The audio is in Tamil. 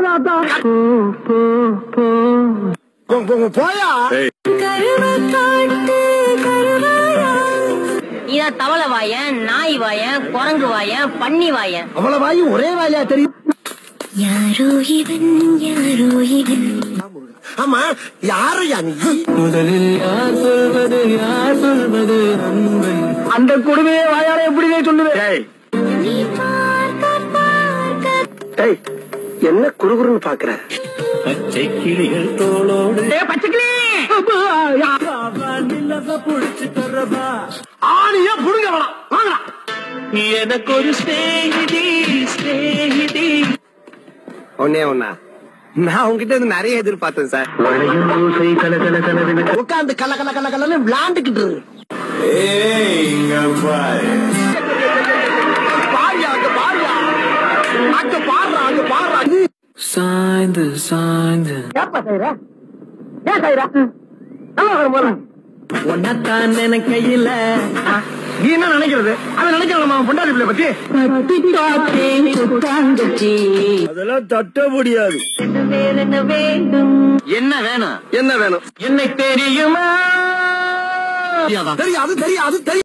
போயா இதான் தவளை வாயன் நாய் வாயன் குரங்கு வாயன் பன்னி வாயன் அவ்வளவு வாயி ஒரே வாயா தெரியும் யாரோ இவன் யாரோ இவன் ஆமா யாரையா நீ முதலில் யார் சொல்வது யார் சொல்வது அன்பை அந்த கொடுமையை வாயால எப்படி சொல்லுவேன் ஏய் என்ன குறுகுறுன்னு பாக்குற பச்சை கிளிகள் தோளோடு புடிச்சு தரவா ஆணியா புடுங்க வேணாம் வாங்கடா எனக்கு ஒரு ஸ்நேகிதி ஸ்நேகிதி ஒன்னே ஒன்னா நான் உங்ககிட்ட இருந்து நிறைய எதிர்பார்த்தேன் சார் உட்காந்து கல கல கல கலன்னு விளாண்டுக்கிட்டு இரு. பாருயா அங்க பாருயா அங்க பாடுறா அங்க பாடுறா சாய்ந்து சாய்ந்து ஏப்பா செய்யற ஏன் செய்யற நல்லா வரும் போல உன்னத்தான் நினைக்கையில நீ என்ன நினைக்கிறது அவன் நினைக்கிறான் அவன் பொண்டாடி பிள்ளை பத்தி அதெல்லாம் தட்ட முடியாது என்ன வேணும் என்ன வேணும் என்னை தெரியுமா தெரியாது தெரியாது தெரியாது